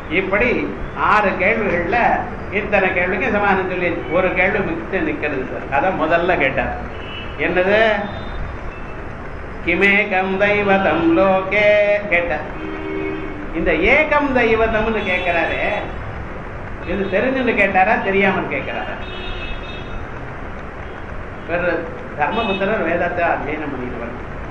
இப்படி ஆறு கேள்விகள்ல இத்தனை கேள்விக்கு சமாதானம் சொல்லி ஒரு கேள்வி மிக்ஸ் நிக்கிறது சார் அதான் முதல்ல கேட்டார் என்னது கிமேகம் தெய்வதம் லோகே கேட்டார் இந்த ஏகம் தெய்வதம்னு கேட்கிறாரு இது தெரிஞ்சுன்னு கேட்டாரா தெரியாமல் கேட்கிறாரா வேற தர்மபுத்திரர் வேதத்தை அத்தியனம் பண்ணிடுவார்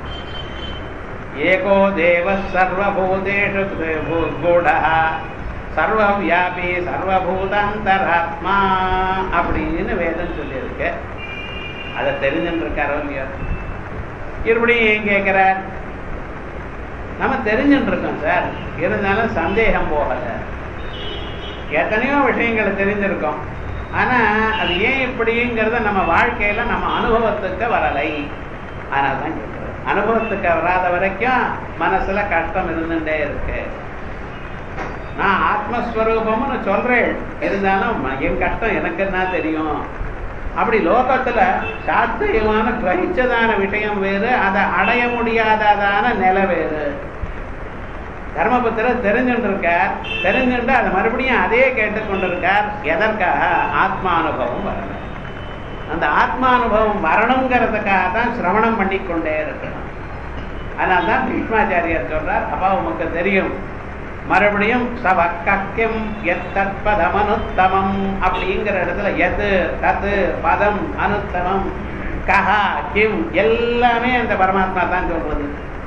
ஏகோ தேவ சர்வபூதேஷு கூட சர்வவியாபி சர்வபூதாந்தராத்மா அப்படின்னு வேதம் சொல்லியிருக்கு அதை தெரிஞ்சுட்டு இருக்காரோ இல்லையோ இருபடியும் ஏன் கேட்கிறார் நம்ம தெரிஞ்சுட்டு இருக்கோம் சார் இருந்தாலும் சந்தேகம் போகல எத்தனையோ விஷயங்களை தெரிஞ்சிருக்கோம் ஆனா அது ஏன் இப்படிங்கிறத நம்ம வாழ்க்கையில நம்ம அனுபவத்துக்கு வரலை ஆனால் தான் கேட்கிறேன் அனுபவத்துக்கு வராத வரைக்கும் மனசுல கஷ்டம் இருந்துட்டே இருக்கு நான் ஆத்மஸ்வரூபம்னு சொல்றேன் இருந்தாலும் என் கஷ்டம் எனக்கு என்ன தெரியும் அப்படி லோகத்துல சாஸ்திரியமான கிரகிச்சதான விஷயம் வேறு அதை அடைய முடியாததான நிலை வேறு தர்மபுத்திரர் தெரிஞ்சுட்டு இருக்கார் தெரிஞ்சுட்டு அதை மறுபடியும் அதே கேட்டுக்கொண்டிருக்கார் எதற்காக ஆத்மானுபவம் வரணும் அந்த ஆத்மானுபவம் வரணுங்கிறதுக்காக தான் சிரவணம் பண்ணிக்கொண்டே இருக்கணும் அதனால தான் பீஷ்மாச்சாரியார் சொல்றார் அப்பா உமக்கு தெரியும் மறுபடியும் சவக்கியம் எத்தற்பதம் அனுத்தமம் அப்படிங்கிற இடத்துல எது தத்து பதம் அனுத்தமம் கஹா கிம் எல்லாமே அந்த பரமாத்மா தான் சொல்றது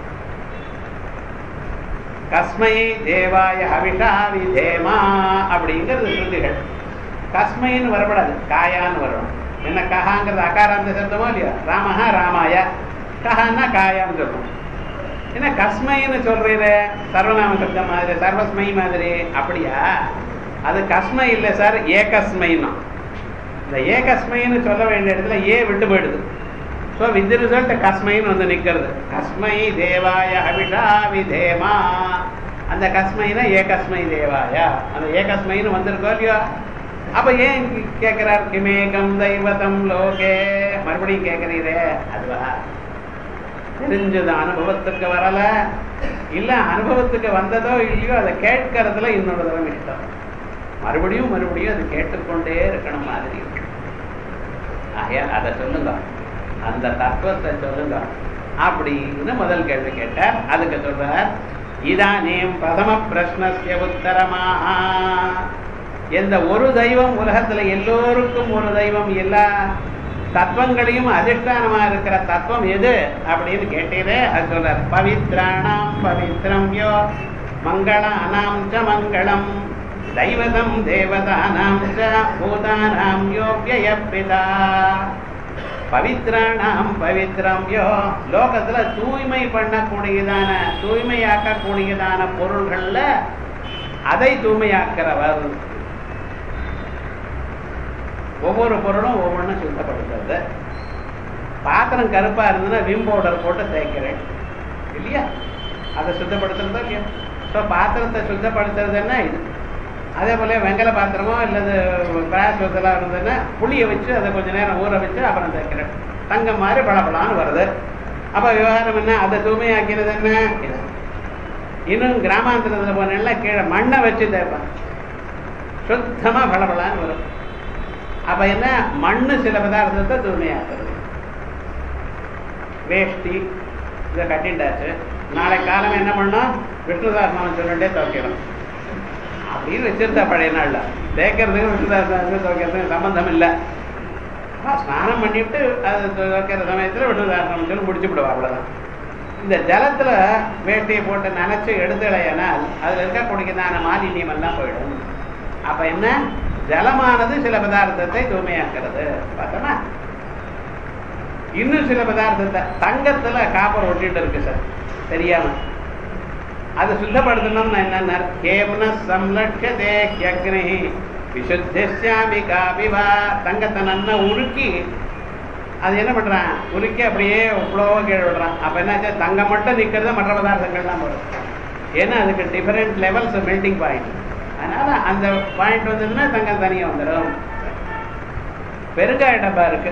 கஸ்மை தேவாய ஹவிஷா விதேமா அப்படிங்கிறது ஸ்ருதிகள் கஸ்மைன்னு வரப்படாது காயான்னு வரணும் என்ன கஹாங்கிறது அகாராந்த சப்தமோ இல்லையா ராமஹா ராமாய கஹான்னா காயான்னு சொல்லணும் என்ன கஸ்மைன்னு சொல்றீரு சர்வநாம சப்தம் மாதிரி சர்வஸ்மை மாதிரி அப்படியா அது கஸ்மை இல்லை சார் ஏகஸ்மைன்னா இந்த ஏகஸ்மைன்னு சொல்ல வேண்டிய இடத்துல ஏ விட்டு போயிடுது ஸோ வித் ரிசல்ட் கஸ்மைன்னு வந்து நிற்கிறது கஸ்மை தேவாய அபிஷா விதேமா அந்த கஸ்மைனா ஏகஸ்மை தேவாய அந்த ஏகஸ்மைன்னு வந்திருக்கோ இல்லையோ அப்ப ஏன் கேட்கிறார் கிமேகம் தெய்வதம் லோகே மறுபடியும் கேட்கிறீரே அதுவா தெரிஞ்சது அனுபவத்துக்கு வரல இல்ல அனுபவத்துக்கு வந்ததோ இல்லையோ அதை கேட்கறதுல இன்னொரு தரம் இஷ்டம் மறுபடியும் மறுபடியும் அது கேட்டுக்கொண்டே இருக்கணும் மாதிரி இருக்கு ஆகையால் அதை சொல்லுங்க அந்த தத்துவத்தை சொல்லுங்க அப்படின்னு முதல் கேள்வி கேட்டார் அதுக்கு சொல்றார் இதானேம் பிரதம பிரஷ்னஸ்ய உத்தரமாக எந்த ஒரு தெய்வம் உலகத்துல எல்லோருக்கும் ஒரு தெய்வம் எல்லா தத்துவங்களையும் அதிஷ்டானமா இருக்கிற தத்துவம் எது அப்படின்னு கேட்டீரே அது சொல்றார் பவித்ராணாம் பவித்ரம் யோ மங்களானாம் ச மங்களம் தெய்வதம் தேவதானாம் ச பூதானாம் யோ வியப்பிதா பவித்ராணாம் பவித்ரம் யோ லோகத்துல தூய்மை பண்ணக்கூடியதான தூய்மையாக்கக்கூடியதான பொருள்கள்ல அதை தூய்மையாக்கிறவர் ஒவ்வொரு பொருளும் ஒவ்வொன்றும் சுத்தப்படுத்துறது பாத்திரம் கருப்பா இருந்ததுன்னா விம் பவுடர் போட்டு தேய்க்கிறேன் இல்லையா அதை சுத்தப்படுத்துறதோ இல்லையா ஸோ பாத்திரத்தை சுத்தப்படுத்துறதுன்னா இது அதே போல வெங்கல பாத்திரமோ இல்லது பிராஸ் இதெல்லாம் இருந்ததுன்னா புளியை வச்சு அதை கொஞ்ச நேரம் ஊற வச்சு அப்புறம் தேய்க்கிறேன் தங்கம் மாதிரி பளபளான்னு வருது அப்போ விவகாரம் என்ன அதை தூய்மையாக்கிறது என்ன இது இன்னும் கிராமாந்திரத்தில் போனேன்னா கீழே மண்ணை வச்சு தேய்ப்பான் சுத்தமாக பளபளான்னு வரும் அப்ப என்ன மண்ணு சில பதார்த்தத்தை தூய்மையாக்குறது வேஷ்டி இதை கட்டிண்டாச்சு நாளை காலம் என்ன பண்ணோம் விஷ்ணுதாசனம் சொல்லிட்டே துவைக்கணும் அப்படின்னு வச்சிருந்தா பழைய நாள்ல தேய்க்கிறதுக்கு விஷ்ணுதாசனம் துவைக்கிறதுக்கு சம்பந்தம் இல்லை ஸ்நானம் பண்ணிவிட்டு அது துவைக்கிற சமயத்தில் விஷ்ணுதாசனம் சொல்லி முடிச்சு விடுவா அவ்வளவுதான் இந்த ஜலத்துல வேட்டியை போட்டு நினைச்சு எடுத்துலையானால் அதுல இருக்கக்கூடியதான மாலின்யம் எல்லாம் போயிடும் அப்ப என்ன ஜலமானது சில பதார்த்தத்தை தூய்மையாக்குறது பார்த்தோமா இன்னும் சில பதார்த்தத்தை தங்கத்துல காப்பர் ஒட்டிட்டு இருக்கு சார் தெரியாம அதை சுத்தப்படுத்தணும்னு என்னன்னா கேமன சம்லட்சதே அக்னி விசுத்தியாமி காபிவா தங்கத்தை நல்லா உருக்கி அது என்ன பண்றான் உருக்கி அப்படியே இவ்வளோ கீழே விடுறான் அப்ப என்னாச்சு தங்கம் மட்டும் நிக்கிறது மற்ற பதார்த்தங்கள்லாம் வரும் ஏன்னா அதுக்கு டிஃபரெண்ட் லெவல்ஸ் மெல்டிங் பாயிண்ட் அதனால அந்த பாயிண்ட் வந்ததுன்னா தங்கம் தனியாக வந்துடும் பெருங்காய டப்பா இருக்கு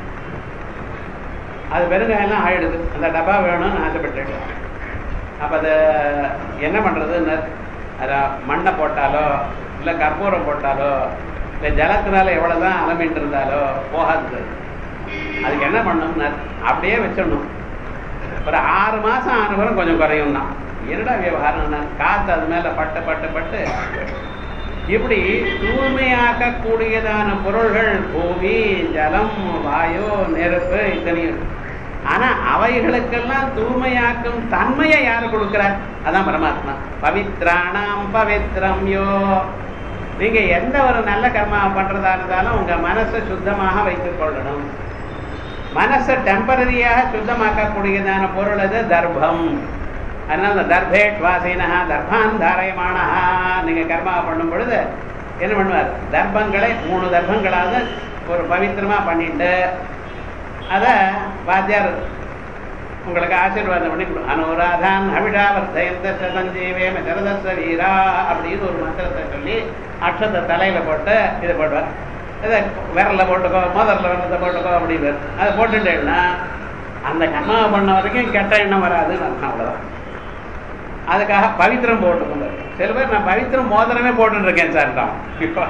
அது பெருங்காயெல்லாம் ஆயிடுது அந்த டப்பா வேணும்னு ஆசைப்பட்டு அப்போ அதை என்ன பண்ணுறதுன்னு அதை மண்ணை போட்டாலோ இல்லை கற்பூரம் போட்டாலோ இல்லை ஜலத்தினால எவ்வளவுதான் அலமிட்டு இருந்தாலோ போகாது அதுக்கு என்ன பண்ணணும்னா அப்படியே வச்சிடணும் ஒரு ஆறு மாசம் ஆன வரும் கொஞ்சம் குறையும் தான் என்னடா விவகாரம்னா காத்து அது மேல பட்டு பட்டு பட்டு இப்படி தூய்மையாக்கக்கூடியதான பொருள்கள் பூமி ஜலம் வாயு நெருப்பு இத்தனையும் ஆனா அவைகளுக்கெல்லாம் தூய்மையாக்கும் தன்மையை யாரு கொடுக்கிறார் அதான் பரமாத்மா பவித்ராணாம் பவித்ரம் யோ நீங்க எந்த ஒரு நல்ல கர்மா பண்றதா இருந்தாலும் உங்க மனசை சுத்தமாக வைத்துக் கொள்ளணும் மனசை டெம்பரரியாக சுத்தமாக்கக்கூடியதான பொருள் அது தர்ப்பம் அதனால இந்த தர்பேட் வாசினா தர்பான் தாரயமானா நீங்க கர்மா பண்ணும் பொழுது என்ன பண்ணுவார் தர்ப்பங்களை மூணு தர்ப்பங்களாவது ஒரு பவித்திரமா பண்ணிட்டு அத வாத்தியார் உங்களுக்கு ஆசீர்வாதம் பண்ணி கொடு- அனுராதான் அவிடாவர்த்தயந்த சதஞ்சீவேம சரதஸ்வ வீரா அப்படின்னு ஒரு மந்திரத்தை சொல்லி அக்ஷத்தை தலையில போட்டு இது போடுவார் இதை விரல்ல போட்டுக்கோ மோதரில் விரலத்தை போட்டுக்கோ அப்படின்னு அதை போட்டுட்டேன்னா அந்த கர்மாவை பண்ண வரைக்கும் கெட்ட எண்ணம் வராதுன்னு அர்த்தம் அவ்வளவுதான் அதுக்காக பவித்திரம் போட்டுக்கோங்க சில பேர் நான் பவித்திரம் மோதிரமே போட்டுட்டு இருக்கேன் சார் தான்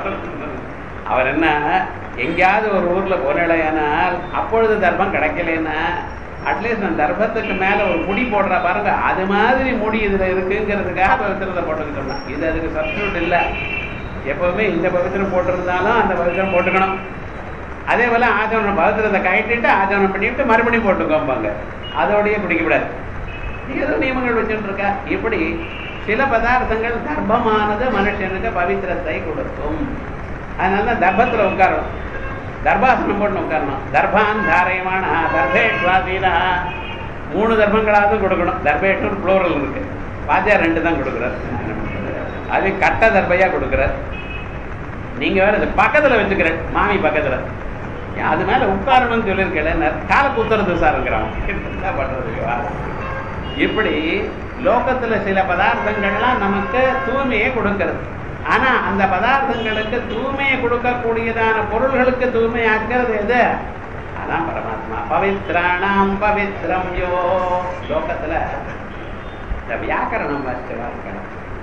அவர் என்ன எங்கேயாவது ஒரு ஊர்ல போனேடையானால் அப்பொழுது தர்மம் கிடைக்கலன்னா அட்லீஸ்ட் அந்த தர்மத்துக்கு மேல ஒரு முடி போடுற பாருங்க அது மாதிரி முடி இதுல இருக்குங்கிறதுக்காக பவித்திரத்தை போட்டுக்க சொன்னான் இது அதுக்கு சப்ஸ்டியூட் இல்லை எப்பவுமே இந்த பவித்திரம் போட்டிருந்தாலும் அந்த பவித்திரம் போட்டுக்கணும் அதே போல ஆச்சரணம் பவித்திரத்தை கட்டிட்டு ஆச்சரணம் பண்ணிட்டு மறுபடியும் போட்டுக்கோம்பாங்க அதோடய பிடிக்கக்கூடாது ஏதோ நியமங்கள் வச்சுட்டு இருக்கா இப்படி சில பதார்த்தங்கள் தர்ப்பமானது மனுஷனுக்கு பவித்திரத்தை கொடுக்கும் அதனால தான் தர்ப்பத்துல உட்காரணும் தர்பாசனம் போட்டு உட்காரணும் தர்பான் தாரயமான தர்பேட் வாசீனா மூணு தர்ப்பங்களாவது கொடுக்கணும் தர்பேட்டு ப்ளூரல் இருக்கு வாத்தியார் ரெண்டு தான் கொடுக்குறாரு அது கட்ட தர்பையா கொடுக்குறார் நீங்க வேற இது பக்கத்துல வச்சுக்கிறேன் மாமி பக்கத்துல ஏன் அது மேல உட்காரணும்னு சொல்லியிருக்கேன் காலை குத்துறது சாருங்கிறான் என்ன பண்றது விவகாரம்? இப்படி லோகத்துல சில பதார்த்தங்கள்லாம் நமக்கு தூய்மையை கொடுக்கிறது ஆனா அந்த பதார்த்தங்களுக்கு தூய்மையை கொடுக்கக்கூடியதான பொருள்களுக்கு தூய்மையாக்குறது எது அதான் பரமாத்மா பவித்ராணாம் பவித்ரம் யோ லோகத்துல இந்த வியாக்கரணம் வாசிச்சவா இருக்கணும்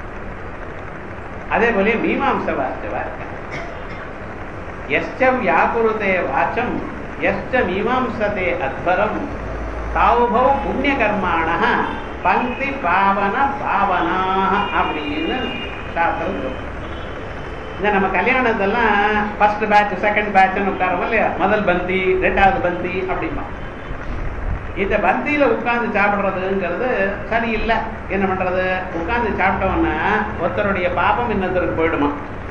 அதே போல மீமாம்ச வாசிச்சவா இருக்கணும் எஸ்ச வியாக்குருதே வாச்சம் எஸ்ச மீமாம்சதே அத்வரம் தாவுபவ் புண்ணிய கர்மாண பங்கி பாவன பாவனாக அப்படின்னு சாஸ்திரம் சொல்லுது. இந்த நம்ம கல்யாணத்தெல்லாம் ஃபர்ஸ்ட் பேட்ச் செகண்ட் பேட்ச்னு உட்காரோம் இல்லையா முதல் பந்தி ரெண்டாவது பந்தி அப்படிமா இந்த பந்தியில உட்கார்ந்து சாப்பிடுறதுங்கிறது சரியில்லை என்ன பண்றது உட்கார்ந்து சாப்பிட்டோம்னா ஒருத்தருடைய பாபம் இன்னொருத்தருக்கு போயிடுமா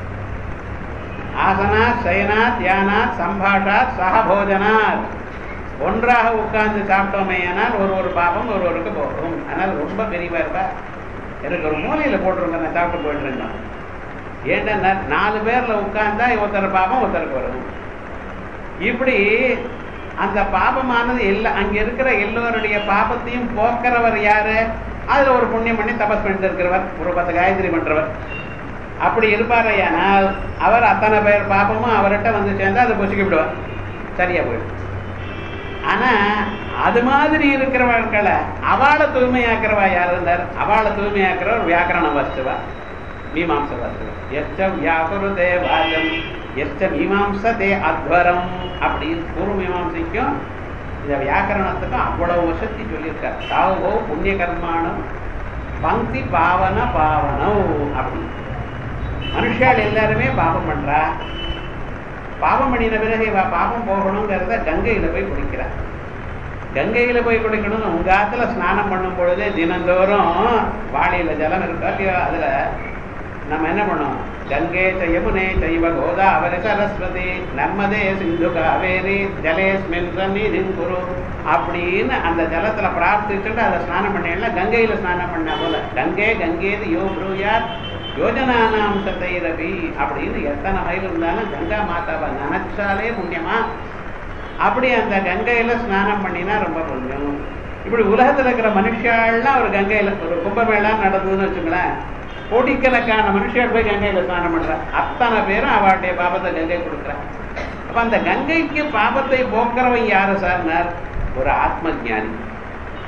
ஆசனா சயனா தியானா சம்பாஷா சகபோஜனாத் ஒன்றாக உட்கார்ந்து சாப்பிட்டோமே ஆனால் ஒரு ஒரு பாபம் ஒருவருக்கு போகும் அதனால ரொம்ப பெரியவா இருப்பா எனக்கு ஒரு மூலையில போட்டிருங்க நான் சாப்பிட்டு போயிட்டு இருந்தேன் ஏன்னா நாலு பேர்ல உட்கார்ந்தா ஒருத்தர் பாபம் ஒருத்தருக்கு வரும் இப்படி அந்த பாபமானது எல்லா அங்க இருக்கிற எல்லோருடைய பாபத்தையும் போக்குறவர் யாரு அதுல ஒரு புண்ணியம் பண்ணி தபஸ் பண்ணிட்டு இருக்கிறவர் ஒரு பத்து காயத்ரி பண்றவர் அப்படி இருப்பாரையானால் அவர் அத்தனை பேர் பாபமும் அவர்கிட்ட வந்து சேர்ந்தா அதை பொசுக்கி விடுவார் சரியா போயிடும் ஆனா அது மாதிரி இருக்கிறவர்களை அவளை தூய்மையாக்குறவா யார் இருந்தார் அவளை தூய்மையாக்குறவர் வியாக்கரண வஸ்துவா மீமாம்ச வஸ்துவா எச்ச வியாக்குருதே வாஜம் எச்ச மீமாம்சதே அத்வரம் அப்படின்னு பூர்வ மீமாம்சைக்கும் இந்த வியாக்கரணத்துக்கும் அவ்வளவு வசதி சொல்லியிருக்கார் தாவோ புண்ணிய கர்மாணம் பங்கி பாவன பாவனோ அப்படின்னு மனுஷால் எல்லாருமே பாவம் பண்றா பாவம் பண்ணின பிறகு இவ பாவம் போகணுங்கிறத கங்கையில போய் குடிக்கிறா கங்கையில போய் குடிக்கணும்னு உங்க ஆத்துல ஸ்நானம் பண்ணும் பொழுதே தினந்தோறும் வாளியில ஜலம் இருக்கா இல்லையோ அதுல நம்ம என்ன பண்ணோம் கங்கை ச யமுனே சைவ கோதாவரி சரஸ்வதி நம்மதே சிந்து காவேரி ஜலேஸ்மின் சந்நிதின் குரு அப்படின்னு அந்த ஜலத்துல பிரார்த்திச்சுட்டு அதை ஸ்நானம் பண்ணல கங்கையில ஸ்நானம் பண்ண போல கங்கை கங்கேது யோ ப்ரூயாத் யோஜனானாம் சத்தைரவி அப்படின்னு எத்தனை மைல் இருந்தாலும் கங்கா மாதாவை நினைச்சாலே புண்ணியமா அப்படி அந்த கங்கையில ஸ்நானம் பண்ணினா ரொம்ப புண்ணியம் இப்படி உலகத்துல இருக்கிற மனுஷாள்லாம் ஒரு கங்கையில ஒரு கும்பமேளா நடந்ததுன்னு வச்சுங்களேன் கோடிக்கணக்கான மனுஷியால் போய் கங்கையில ஸ்நானம் பண்ற அத்தனை பேரும் அவளுடைய பாபத்தை கங்கை கொடுக்குறா அப்ப அந்த கங்கைக்கு பாபத்தை போக்குறவன் யாரு சார்னார் ஒரு ஆத்ம ஞானி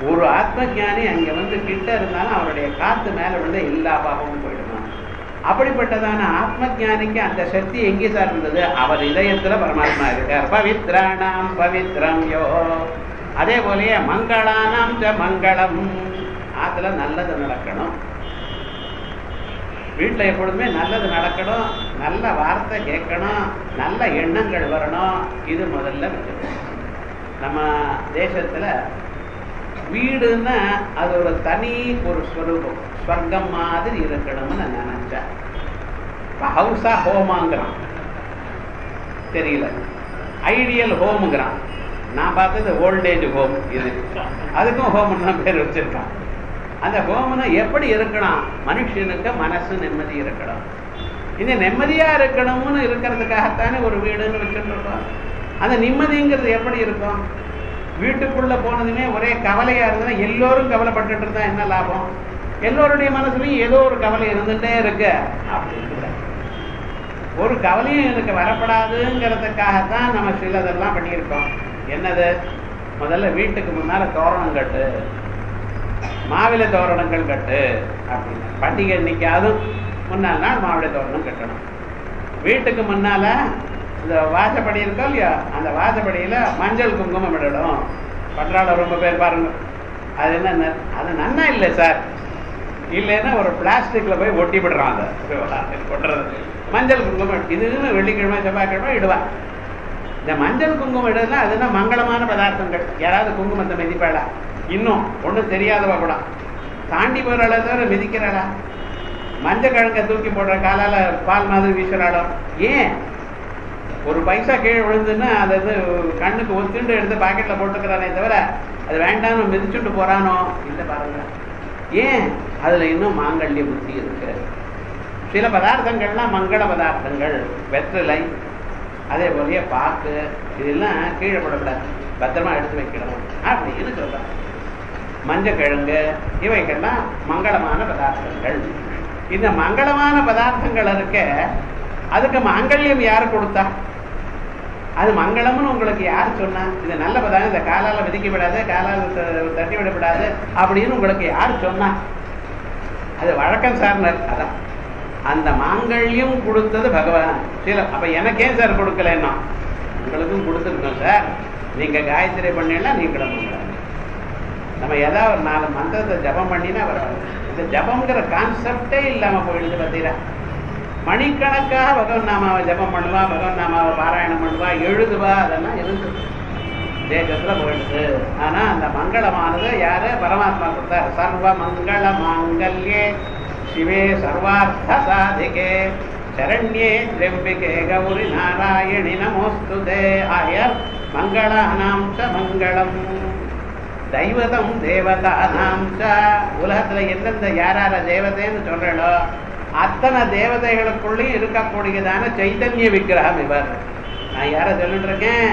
ஒரு ஆத்ம ஞானி அங்க வந்து கிட்ட இருந்தாலும் அவருடைய காத்து மேல விழுந்த எல்லா பாவமும் போயிடுமா அப்படிப்பட்டதான ஆத்ம ஞானிக்கு அந்த சக்தி எங்கே சார் இருந்தது அவர் இதயத்துல பரமாத்மா இருக்கார் பவித்ராணாம் பவித்ரம் யோ அதே போலயே மங்களானாம் ச மங்களம் ஆத்துல நல்லது நடக்கணும் வீட்டில் எப்பொழுதுமே நல்லது நடக்கணும் நல்ல வார்த்தை கேட்கணும் நல்ல எண்ணங்கள் வரணும் இது முதல்ல வச்சுக்கணும் நம்ம தேசத்துல வீடுன்னா அது ஒரு தனி ஒரு ஸ்வரூபம் ஸ்வர்க்கம் மாதிரி இருக்கணும்னு நான் நினைச்சேன் இப்போ ஹவுஸா ஹோமாங்கிறான் தெரியல ஐடியல் ஹோமுங்கிறான் நான் பார்த்தது ஓல்டேஜ் ஹோம் இது அதுக்கும் ஹோம்னு தான் பேர் வச்சிருக்கான் அந்த ஹோம்னா எப்படி இருக்கணும் மனுஷனுக்கு மனசு நிம்மதி இருக்கணும் இந்த நிம்மதியா இருக்கணும்னு இருக்கிறதுக்காகத்தானே ஒரு வீடுன்னு வச்சுட்டு இருக்கோம் அந்த நிம்மதிங்கிறது எப்படி இருக்கும் வீட்டுக்குள்ள போனதுமே ஒரே கவலையா இருந்ததுன்னா எல்லோரும் கவலைப்பட்டுட்டு இருந்தா என்ன லாபம் எல்லோருடைய மனசுலயும் ஏதோ ஒரு கவலை இருந்துட்டே இருக்கு அப்படின்னு கூட. ஒரு கவலையும் எனக்கு வரப்படாதுங்கிறதுக்காகத்தான் நம்ம சிலதெல்லாம் பண்ணியிருக்கோம் என்னது முதல்ல வீட்டுக்கு முன்னால தோரணம் கட்டு மாவிலை தோரணங்கள் கட்டு அப்படின்னு பண்டிகை இன்னைக்காவது முன்னாள் நாள் மாவிலை தோரணம் கட்டணும் வீட்டுக்கு முன்னால இந்த வாசப்படி இருக்கோ இல்லையா அந்த வாசப்படியில மஞ்சள் குங்குமம் விடணும் பற்றாளர் ரொம்ப பேர் பாருங்க அது என்ன அது நன்னா இல்லை சார் இல்லைன்னா ஒரு பிளாஸ்டிக்ல போய் ஒட்டி விடுறான் அதை கொட்டுறது மஞ்சள் குங்குமம் இதுன்னு வெள்ளிக்கிழமை செவ்வாய்க்கிழமை இடுவான் இந்த மஞ்சள் குங்குமம் இடுறதுனா அதுனா மங்களமான பதார்த்தங்கள் யாராவது குங்குமத்தை மிதிப்பாளா இன்னும் ஒன்றும் தெரியாதவ கூட தாண்டி போறாள தவிர மிதிக்கிறாளா மஞ்சள் கிழங்க தூக்கி போடுற காலால பால் மாதிரி வீசுறாளோ ஏன் ஒரு பைசா கீழே விழுந்துன்னா அதை வந்து கண்ணுக்கு ஒத்துண்டு எடுத்து பாக்கெட்ல போட்டுக்கிறானே தவிர அது வேண்டாம்னு மிதிச்சுட்டு போறானோ இல்லை பாருங்க ஏன் அதுல இன்னும் மாங்கல்ய புத்தி இருக்கு சில பதார்த்தங்கள்லாம் மங்கள பதார்த்தங்கள் வெற்றிலை அதே போலயே பாக்கு இதெல்லாம் கீழே போடக்கூடாது பத்திரமா எடுத்து வைக்கணும் அப்படின்னு சொல்றாங்க மஞ்சக்கிழங்கு இவைகள்லாம் மங்களமான பதார்த்தங்கள் இந்த மங்களமான பதார்த்தங்கள் இருக்க அதுக்கு மாங்கல்யம் யார் கொடுத்தா அது மங்களம்னு உங்களுக்கு யார் சொன்னா இது நல்ல பதார்த்தம் இந்த காலால விதிக்க விடாது காலால த- தட்டி விடக்கூடாது அப்படின்னு உங்களுக்கு யார் சொன்னா அது வழக்கம் சார்னர் அதான் அந்த மாங்கல்யம் கொடுத்தது பகவான் சில அப்ப எனக்கே சார் கொடுக்கலன்னா உங்களுக்கும் கொடுத்துருக்கோம் சார் நீங்க காயத்ரி பண்ணீங்கன்னா நீங்களும் பண்ணலாம் நம்ம ஏதாவது ஒரு நாலு மந்திரத்தை ஜபம் பண்ணினா வரும் இந்த ஜபம்ங்கிற கான்செப்டே இல்லாம போயிடுது பார்த்தீங்களா மணிக்கணக்காக பகவன் நாமாவை ஜபம் பண்ணுவா பகவன் நாமாவை பாராயணம் பண்ணுவா எழுதுவா அதெல்லாம் இருந்தது தேசத்துல போயிடுது ஆனா அந்த மங்களமானது யாரு பரமாத்மா கொடுத்தார் சர்வ மங்கள மாங்கல்யே சிவே சர்வார்த்த சாதிகே சரண்யே திரம்பிகே கௌரி நாராயணி நமோஸ்துதே ஆயர் மங்களானாம் ச மங்களம் தெய்வதம் தேவதானாம் ச உலகத்துல எந்தெந்த யாரார தேவதைன்னு சொல்றோ அத்தனை தேவதைகளுக்குள்ளேயும் இருக்கக்கூடியதான சைத்தன்ய விக்கிரகம் இவர் நான் யார சொல்லிட்டு இருக்கேன்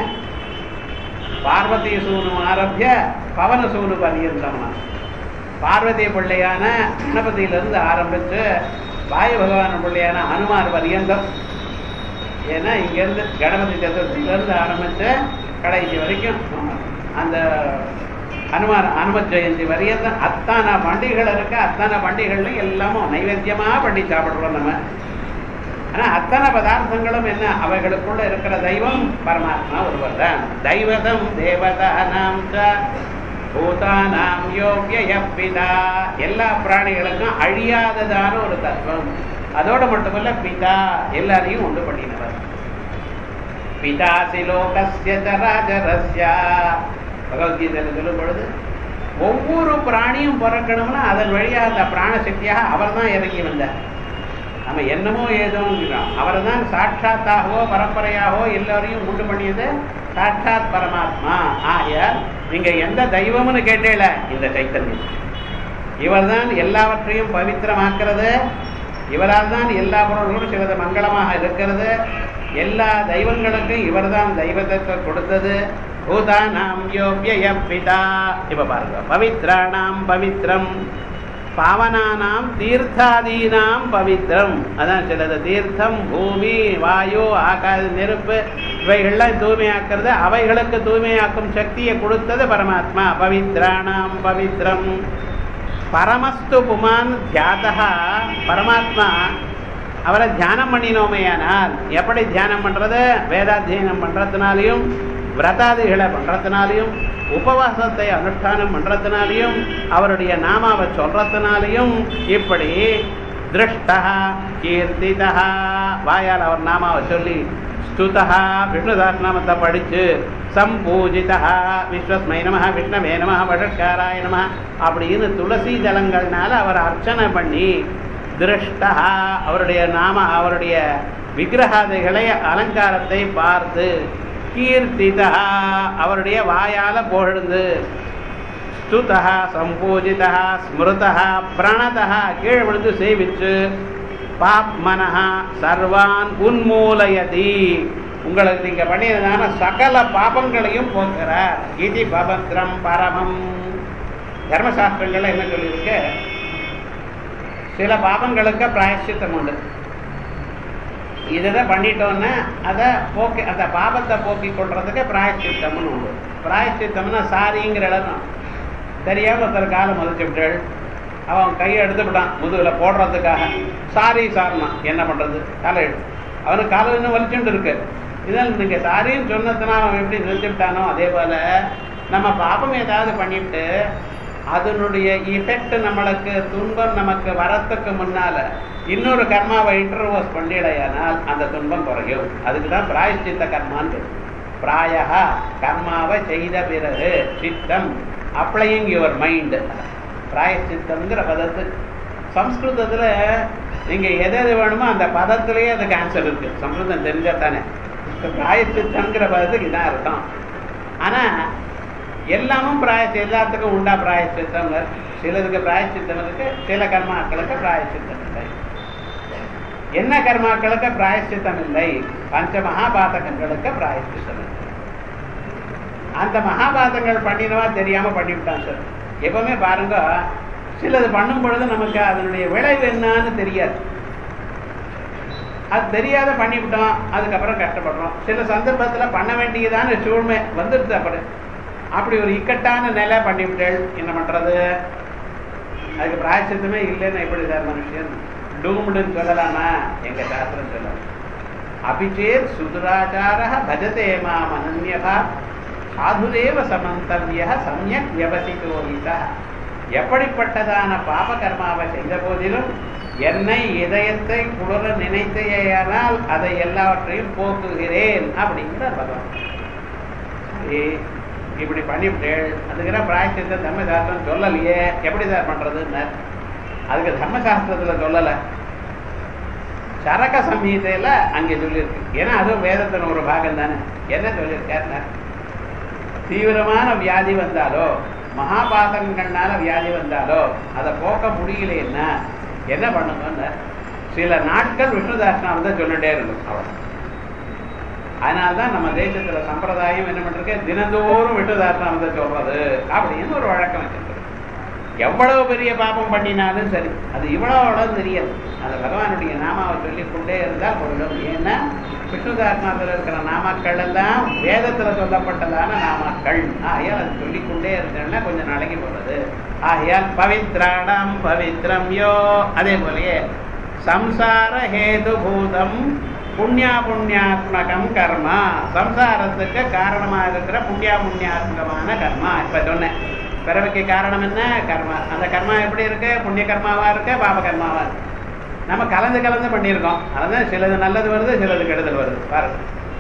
பார்வதி சூனு ஆரம்பிய பவன சூனு பரியந்தம்னா பார்வதி பிள்ளையான கணபதியிலிருந்து ஆரம்பிச்சு வாயு பகவான பிள்ளையான ஹனுமார் பரியந்தம் ஏன்னா இங்கேருந்து கணபதி சதுர்த்தியிலேருந்து ஆரம்பிச்சு கடைசி வரைக்கும் அந்த ஹனுமார் ஹனுமத் ஜெயந்தி வரையும் அத்தான பண்டிகைகள் இருக்கு அத்தனை பண்டிகைகள்லையும் எல்லாமும் நைவேத்தியமா பண்ணி சாப்பிடுறோம் நம்ம ஆனா அத்தனை பதார்த்தங்களும் என்ன அவைகளுக்குள்ள இருக்கிற தெய்வம் பரமாத்மா ஒருவர் தான் தெய்வதம் தேவதானாம் ச பூதானாம் யோகிய பிதா எல்லா பிராணிகளுக்கும் அழியாததான ஒரு தத்துவம் அதோட மட்டுமல்ல பிதா எல்லாரையும் உண்டு பண்ணினவர் பிதாசி லோகஸ்ய சராச்சரஸ்ய பகவத்கீதையில் சொல்லும் பொழுது ஒவ்வொரு பிராணியும் பிறக்கணும்னா அதன் வழியா அந்த பிராணசக்தியாக அவர் தான் இறங்கி வந்தார் நம்ம என்னமோ ஏதோங்கிறோம் அவர் தான் சாட்சாத்தாகவோ பரம்பரையாகவோ எல்லாரையும் உண்டு பண்ணியது சாட்சாத் பரமாத்மா ஆகையால் நீங்க எந்த தெய்வம்னு கேட்டேல இந்த சைத்தன்யம் இவர்தான் எல்லாவற்றையும் பவித்திரமாக்கிறது இவரால் தான் எல்லா பொருள்களும் சிலது மங்களமாக இருக்கிறது எல்லா தெய்வங்களுக்கும் இவர்தான் தெய்வத்தை கொடுத்தது பூதானாம் யோகிய பிதா இப்ப பாருங்க பவித்ராணாம் பவித்ரம் பாவனானாம் தீர்த்தாதீனாம் பவித்ரம் அதான் சிலது தீர்த்தம் பூமி வாயு ஆகாத நெருப்பு இவைகள்லாம் தூய்மையாக்குறது அவைகளுக்கு தூய்மையாக்கும் சக்தியை கொடுத்தது பரமாத்மா பவித்ராணாம் பவித்ரம் பரமஸ்து புமான் தியாதா பரமாத்மா அவரை தியானம் பண்ணினோமையானால் எப்படி தியானம் பண்றது வேதாத்தியனம் பண்றதுனாலையும் விரதாதிகளை பண்றதுனாலையும் உபவாசத்தை அனுஷ்டானம் பண்றதுனாலையும் அவருடைய நாமாவை சொல்றதுனாலையும் இப்படி திருஷ்டா கீர்த்திதா வாயால் அவர் நாமாவை சொல்லி ஸ்துதா விஷ்ணு நாமத்தை படிச்சு சம்பூஜிதா விஸ்வஸ்மை நம விஷ்ணவே நம வடக்காராய நம அப்படின்னு துளசி ஜலங்கள்னால அவர் அர்ச்சனை பண்ணி திருஷ்டா அவருடைய நாம அவருடைய விக்கிரகாதைகளை அலங்காரத்தை பார்த்து கீர்த்திதா அவருடைய வாயால புகழ்ந்து ஸ்துதா சம்பூஜிதா ஸ்மிருதா பிரணதா கீழ் விழுந்து சேவிச்சு பாப்மனஹா சர்வான் உன்மூலயதி உங்களுக்கு நீங்க பண்ணியதான சகல பாபங்களையும் போக்குறார் இது பபத்ரம் பரமம் தர்மசாஸ்திரங்கள்ல என்ன சொல்லியிருக்கு சில பாபங்களுக்கு பிராயச்சித்தம் உண்டு இதை பண்ணிட்டோன்னா அதை போக்கி அந்த பாபத்தை போக்கி கொள்றதுக்கு பிராயச்சித்தம்னு உண்டு பிராயச்சித்தம்னா சாரிங்கிற இடம் தெரியாம ஒருத்தர் காலம் மதிச்சு விட்டாள் அவன் கையை எடுத்து விட்டான் முதுகுல போடுறதுக்காக சாரி சார்னா என்ன பண்றது காலை எடு அவனுக்கு காலம் இன்னும் வலிச்சுட்டு இருக்கு இதில் நீங்க சாரின்னு சொன்னதுனா அவன் எப்படி நிறுத்தி விட்டானோ அதே போல நம்ம பாபம் ஏதாவது பண்ணிவிட்டு அதனுடைய இஃபெக்ட் நம்மளுக்கு துன்பம் நமக்கு வரத்துக்கு முன்னால இன்னொரு கர்மாவை இன்டர்வோஸ் பண்ணிடையானால் அந்த துன்பம் குறையும் அதுக்கு தான் பிராயஷ்சித்த கர்மான்னு பிராயா கர்மாவை செய்த பிறகு சித்தம் அப்ளையிங் யுவர் மைண்ட் பிராயச்சித்தம்ங்கிற பதத்து சம்ஸ்கிருதத்துல நீங்க எது எது வேணுமோ அந்த பதத்திலேயே அதுக்கு ஆன்சர் இருக்கு சம்ஸ்கிருதம் தெரிஞ்சா தானே பிராயச்சித்தம்ங்கிற பதத்துக்கு இதான் அர்த்தம் ஆனா எல்லாமும் பிராயச்சி எல்லாத்துக்கும் உண்டா பிராயச்சித்தம் சிலதுக்கு பிராயச்சித்தம் இருக்கு சில கர்மாக்களுக்கு பிராயச்சித்தம் இல்லை என்ன கர்மாக்களுக்கு பிராயச்சித்தம் இல்லை பஞ்ச மகாபாதகங்களுக்கு பிராயச்சித்தம் இல்லை அந்த மகாபாதங்கள் பண்ணினவா தெரியாம பண்ணிவிட்டான் சார் எப்பவுமே பாருங்க சிலது பண்ணும் பொழுது நமக்கு அதனுடைய விளைவு என்னன்னு தெரியாது அது தெரியாத பண்ணிவிட்டோம் அதுக்கப்புறம் கஷ்டப்படுறோம் சில சந்தர்ப்பத்துல பண்ண வேண்டியதான சூழ்மை வந்துடுது அப்புறம் அப்படி ஒரு இக்கட்டான நிலை பண்ணிவிட்டேள் என்ன பண்றது அதுக்கு பிராயச்சித்தமே இல்லைன்னு எப்படி சார் மனுஷன் டூம்டுன்னு சொல்லலாமா எங்க சாஸ்திரம் சொல்லலாம் அபிச்சேத் சுதுராச்சார பஜதே மாம் அனன்யகா சாதுரேவ சமந்தவிய சமயக் வியவசிதோகிதா எப்படிப்பட்டதான பாப கர்மாவை செய்த போதிலும் என்னை இதயத்தை குளிர நினைத்தையானால் அதை எல்லாவற்றையும் போக்குகிறேன் அப்படிங்கிற பதம் சரி இப்படி பண்ணிவிட்டேள் அதுக்குதான் பிராயச்சித்த தர்மசாஸ்திரம் சொல்லலையே எப்படி சார் பண்றதுன்னு அதுக்கு தர்மசாஸ்திரத்துல சொல்லலை சரக சம்ஹீதையில அங்கே சொல்லியிருக்கு ஏன்னா அதுவும் வேதத்தின் ஒரு பாகம் தானே என்ன சொல்லியிருக்காருன்னா தீவிரமான வியாதி வந்தாலோ மகாபாதகங்கள்னால வியாதி வந்தாலோ அதை போக்க முடியலன்னா என்ன பண்ணுங்கன்னு சில நாட்கள் விஷ்ணுதாசனம் தான் சொல்லிட்டே இருக்கும் அவ்வளோ அதனால்தான் நம்ம தேசத்துல சம்பிரதாயம் என்ன பண்றது தினந்தோறும் விட்டுதாசனம் தான் சொல்றது அப்படின்னு ஒரு வழக்கம் வச்சிருக்கு எவ்வளவு பெரிய பாபம் பண்ணினாலும் சரி அது இவ்வளவு தெரியாது அந்த பகவானுடைய நாமாவை சொல்லிக் கொண்டே இருந்தால் பொருளும் ஏன்னா விஷ்ணுதாசனத்தில் இருக்கிற நாமாக்கள் எல்லாம் வேதத்துல சொல்லப்பட்டதான நாமாக்கள் ஆகையால் அது சொல்லிக்கொண்டே இருந்தேன்னா கொஞ்சம் நாளைக்கு போறது ஆகையால் பவித்ராணம் பவித்ரம் யோ அதே போலயே சம்சார ஹேது பூதம் புண்ணியா புண்ணியாத்மகம் கர்மா சம்சாரத்துக்கு காரணமா இருக்கிற புண்ணியா புண்ணியாத்மகமான கர்மா இப்ப சொன்னேன் பிறவிக்கு காரணம் என்ன கர்மா அந்த கர்மா எப்படி இருக்கு புண்ணிய கர்மாவா இருக்கு பாப கர்மாவா இருக்கு நம்ம கலந்து கலந்து பண்ணியிருக்கோம் அதுதான் சிலது நல்லது வருது சிலது கெடுதல் வருது பாருங்க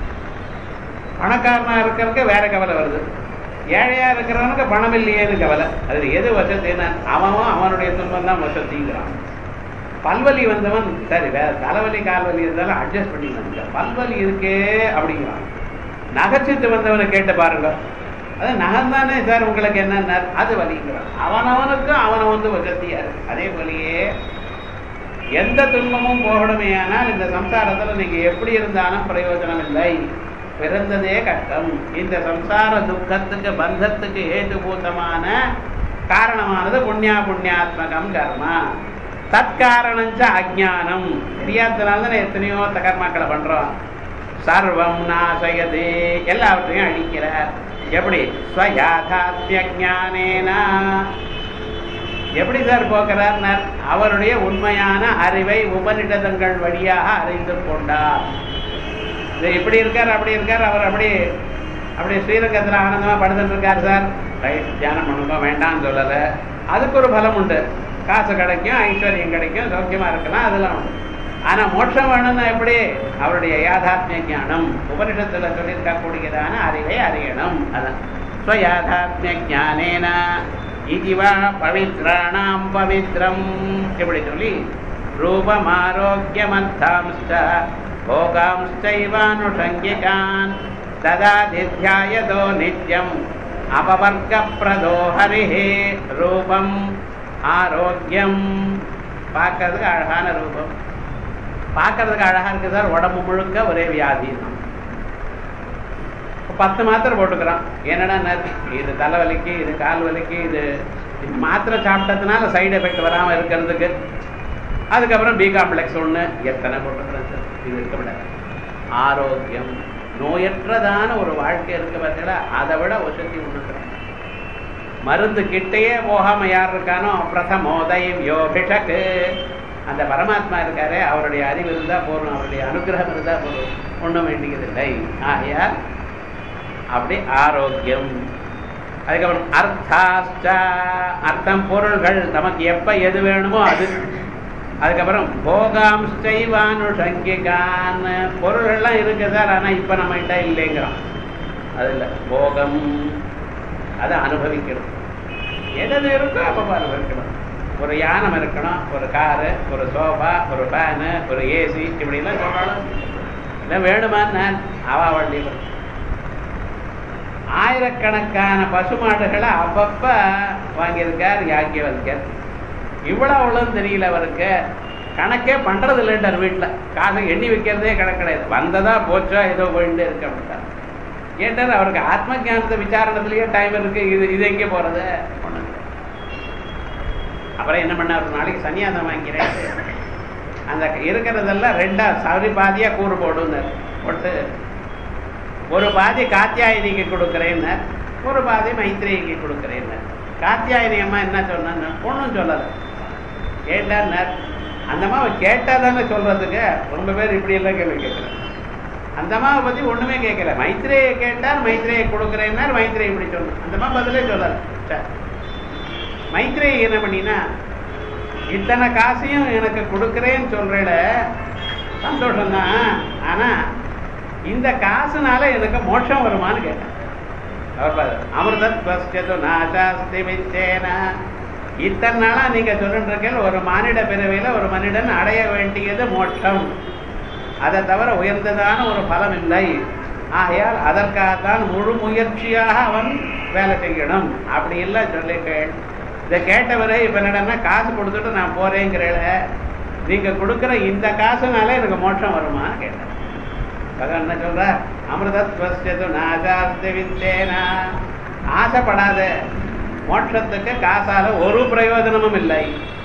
பணக்காரனா இருக்கிறதுக்கு வேற கவலை வருது ஏழையா இருக்கிறவனுக்கு பணம் இல்லையேன்னு கவலை அது எது வசத்தின்னு அவனும் அவனுடைய துன்பம் தான் வசதிங்கிறான் பல்வலி வந்தவன் சரி வேற தலைவலி கால்வலி இருந்தாலும் அட்ஜஸ்ட் பண்ணிக்கணும் பல்வலி இருக்கே அப்படிங்கிறான் நகைச்சிட்டு வந்தவனை கேட்டு பாருங்க அது நகம் தானே சார் உங்களுக்கு என்ன அது வலிங்கிறான் அவனவனுக்கும் அவனை வந்து வசதியா இருக்கு அதே போலயே எந்த துன்பமும் போகணுமே ஆனால் இந்த சம்சாரத்துல நீங்க எப்படி இருந்தாலும் பிரயோஜனம் இல்லை பிறந்ததே கஷ்டம் இந்த சம்சார துக்கத்துக்கு பந்தத்துக்கு ஏதுபூதமான காரணமானது புண்ணியா புண்ணியாத்மகம் கர்மா தற்காரணஞ்ச அஜானம் தெரியாததுனால தானே எத்தனையோ கர்மாக்களை பண்றோம் சர்வம் நாசயது எல்லாவற்றையும் அழிக்கிறார் எப்படி ஸ்வயாதாத்மிய ஞானேனா எப்படி சார் போக்குறார் அவருடைய உண்மையான அறிவை உபநிடதங்கள் வழியாக அறிந்து கொண்டார் இது இப்படி இருக்கார் அப்படி இருக்கார் அவர் அப்படி அப்படி ஸ்ரீரங்கத்தில் ஆனந்தமா படுத்துட்டு இருக்கார் சார் ரைட் தியானம் பண்ணுங்க வேண்டாம்னு சொல்லல அதுக்கு ஒரு பலம் உண்டு காசு கிடைக்கும் ஐஸ்வர்யம் கிடைக்கும் சௌக்கியமா இருக்கலாம் அதெல்லாம் உண்டு ஆனா மோட்சம் வேணும்னா எப்படி அவருடைய யாதாத்மிய ஞானம் உபனிஷத்துல சொல்லியிருக்கக்கூடியதான அறிவை அறியணும் அதான் ஸ்வயாதாத்மிய ஞானேன இதுவா பவித்ராணாம் பவித்ரம் இப்படி சொல்லி ரூபமாரோக்கியமந்தாம்ஸ்ட भोगांश्चैवानुषङ्गिकान् ददादिध्यायतो नित्यम् अपवर्गप्रदो हरिः ரூபம் ஆரோக்கியம் பார்க்கறதுக்கு அழகான ரூபம் பார்க்கறதுக்கு அழகா இருக்கு சார் உடம்பு முழுக்க ஒரே வியாதி பத்து மாத்திரை போட்டுக்கிறான் என்னடா இது தலைவலிக்கு இது கால் வலிக்கு இது மாத்திரை சாப்பிட்டதுனால சைடு எஃபெக்ட் வராமல் இருக்கிறதுக்கு அதுக்கப்புறம் பி காம்ப்ளெக்ஸ் ஒன்று எத்தனை போட்டுக்கிறேன் சார் இது இருக்க விடாது ஆரோக்கியம் நோயற்றதான ஒரு வாழ்க்கை இருக்கு பார்த்தீங்களா அதை விட வசதி ஒன்று மருந்து கிட்டேயே போகாம யார் இருக்கானோ பிரதமோதயம் யோபிஷக்கு அந்த பரமாத்மா இருக்காரு அவருடைய அறிவு இருந்தா போதும் அவருடைய அனுகிரகம் இருந்தா போதும் ஒன்றும் வேண்டியதில்லை ஆகையால் அப்படி ஆரோக்கியம் அதுக்கப்புறம் அர்த்தாஷ்டா அர்த்தம் பொருள்கள் நமக்கு எப்ப எது வேணுமோ அது அதுக்கப்புறம் போகாம் சைவானுஷங்கிகான் பொருள்கள்லாம் இருக்கு சார் ஆனால் இப்போ நம்மகிட்ட இல்லைங்கிறோம் அது இல்லை போகம் அதை அனுபவிக்கணும் எது இருக்கோ அப்போ அனுபவிக்கணும் ஒரு யானம் இருக்கணும் ஒரு காரு ஒரு சோஃபா ஒரு ஃபேனு ஒரு ஏசி இப்படிலாம் சொல்லணும் இல்லை வேணுமான்னு அவா வண்டியில் ஆயிரக்கணக்கான பசுமாடுகளை அப்பப்ப வாங்கியிருக்கார் யாக்கியவல்கர் இவ்வளவுலாம் தெரியல அவருக்கு கணக்கே பண்றது இல்லைன்றார் வீட்டில் காசை எண்ணி வைக்கிறதே கணக்கு கிடையாது வந்ததா போச்சா ஏதோ போயிட்டு இருக்க அப்படின்ட்டார் கேட்டார் அவருக்கு ஆத்ம ஜானத்தை விசாரணத்திலேயே டைம் இருக்கு இது இது எங்கே போறது அப்புறம் என்ன பண்ண ஒரு நாளைக்கு சன்னியாசம் வாங்கிறேன் அந்த இருக்கிறதெல்லாம் ரெண்டா சரி பாதியா கூறு போடுன்னு போட்டு ஒரு பாதி காத்தியாயினிக்கு கொடுக்குறேன்னு ஒரு பாதி மைத்ரேயிக்கு கொடுக்குறேன்னு காத்தியாயினி அம்மா என்ன சொன்னான்னு ஒன்றும் சொல்லலை கேட்டார் அந்த அம்மாவை கேட்டா தானே சொல்றதுக்கு ரொம்ப பேர் இப்படி எல்லாம் கேள்வி கேட்குறேன் அந்த அம்மாவை பத்தி ஒண்ணுமே கேட்கல மைத்ரேயை கேட்டார் மைத்ரேயை கொடுக்குறேன்னார் மைத்ரே இப்படி சொன்னார் அந்த அம்மா பதிலே சொல்லல மைத்ரேயை என்ன பண்ணினா இத்தனை காசையும் எனக்கு கொடுக்குறேன்னு சொல்றேட சந்தோஷம்தான் ஆனா இந்த காசுனால எனக்கு மோட்சம் வருமானு கேட்டேன் அவர் அமிர்தத் பஸ்யது நாசாஸ்தி வித்தேனா இத்தனை நாளா நீங்க சொல்லிட்டு இருக்கீங்க ஒரு மானிட பிறவியில ஒரு மனிதன் அடைய வேண்டியது மோட்சம் அதை தவிர உயர்ந்ததான ஒரு பலம் இல்லை ஆகையால் அதற்காகத்தான் முழு முயற்சியாக அவன் வேலை செய்யணும் அப்படி இல்லை சொல்லிட்டேன் இதை கேட்டவரே இப்ப என்னடனா காசு கொடுத்துட்டு நான் போறேங்கிறேன் நீங்க கொடுக்குற இந்த காசுனால எனக்கு மோட்சம் வருமான்னு கேட்டேன் பகவான் என்ன சொல்ற அமிர்தத்வஸ்து நாசாஸ்தி வித்தேனா ஆசைப்படாத மோட்சத்துக்கு காசால ஒரு பிரயோஜனமும் இல்லை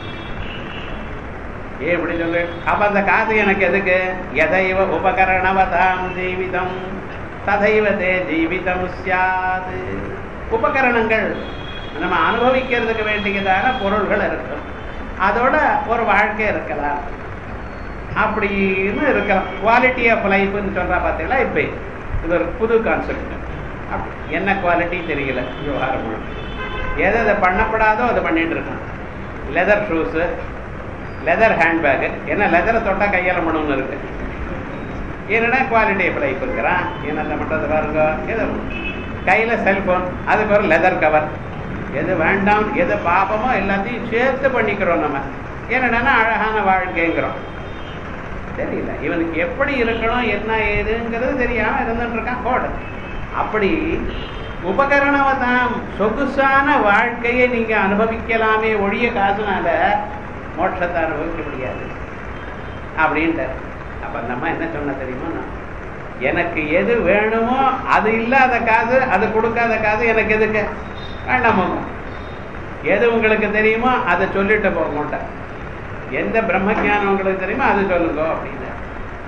ஏன் இப்படி சொல்லு அப்ப அந்த காசு எனக்கு எதுக்கு எதைவ உபகரணவதாம் ஜீவிதம் ததைவதே ஜீவிதம் சியாது உபகரணங்கள் நம்ம அனுபவிக்கிறதுக்கு வேண்டியதான பொருள்கள் இருக்கும் அதோட ஒரு வாழ்க்கை இருக்கலாம் அப்படின்னு இருக்கலாம் குவாலிட்டி ஆஃப் லைஃப்னு சொல்றா பார்த்தீங்களா இப்போ இது ஒரு புது கான்செப்ட் என்ன குவாலிட்டி தெரியல விவகாரம் முழுக்க எதை அதை பண்ணப்படாதோ அதை பண்ணிட்டு இருக்கான் லெதர் ஷூஸு லெதர் ஹேண்ட்பேக்கு என்ன லெதரை தொட்டால் கையால் பண்ணணும்னு இருக்கு என்னடா குவாலிட்டி ஆஃப் லைஃப் இருக்கிறான் என்னென்ன பண்ணுறது பாருங்க எது கையில் செல்ஃபோன் அதுக்கு ஒரு லெதர் கவர் எது வேண்டாம் எது பாபமோ எல்லாத்தையும் சேர்த்து பண்ணிக்கிறோம் நம்ம என்னடனா அழகான வாழ்க்கைங்கிறோம் தெரியல இவனுக்கு எப்படி இருக்கணும் என்ன ஏதுங்கிறது தெரியாம இருந்துட்டு இருக்கான் கோடு அப்படி உபகரணவதாம் சொகுசான வாழ்க்கையை நீங்க அனுபவிக்கலாமே ஒழிய காசுனால மோட்சத்தை அனுபவிக்க முடியாது அப்படின்ட்டு அப்ப அந்த அம்மா என்ன சொன்ன தெரியுமா எனக்கு எது வேணுமோ அது இல்லாத காசு அது கொடுக்காத காசு எனக்கு எதுக்கு வேண்டாம் போகும் எது உங்களுக்கு தெரியுமோ அதை சொல்லிட்டு போக மாட்டேன் எந்த பிரம்ம ஜானம் உங்களுக்கு தெரியுமோ அது சொல்லுங்க அப்படின்னு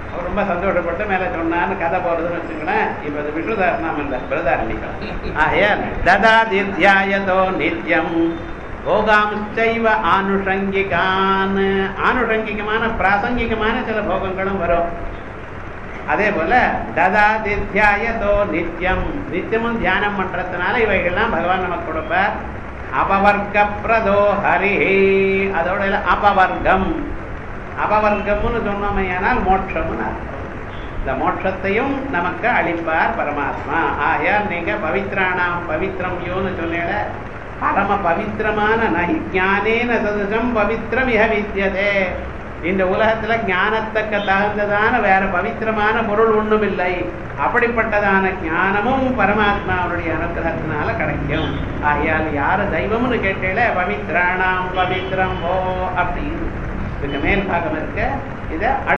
அவர் ரொம்ப சந்தோஷப்பட்டு மேல சொன்னான்னு கதை போறதுன்னு வச்சுங்களேன் இப்ப அது விஷ்ணுதாரணம் இல்ல பிரதாரணிக்கம் ஆகையால் ததாதித்யாயதோ நித்யம் போகாம்ச்சைவ ஆனுஷங்கிகான் ஆனுஷங்கிகமான பிராசங்கிகமான சில போகங்களும் வரும் அதே போல ததாதித்யாயதோ நித்யம் நித்தியமும் தியானம் பண்றதுனால இவைகள்லாம் பகவான் நமக்கு கொடுப்பார் அபவர்க்க பிரதோ ஹரி அதோட இல்ல அபவர்க்கம் அபவர்க்கம்னு சொன்னோமையானால் மோட்சம்னு அர்த்தம் இந்த மோட்சத்தையும் நமக்கு அளிப்பார் பரமாத்மா ஆகையால் நீங்க பவித்ராணாம் பவித்ரம் யோன்னு சொன்னேல பரம பவித்திரமான நகி ஞானேன சதுசம் பவித்திரம் இக வித்தியதே இந்த உலகத்துல ஞானத்துக்கு தகுந்ததான வேற பவித்திரமான பொருள் ஒண்ணும் இல்லை அப்படிப்பட்டதான ஞானமும் பரமாத்மாவுடைய அனுகிரகத்தினால கிடைக்கும் ஆகையால் யாரு தெய்வம்னு கேட்டேல பவித்ராணாம் பவித்ரம் ஓ அப்படின்னு இதுக்கு மேல் பாகம் இருக்க இதை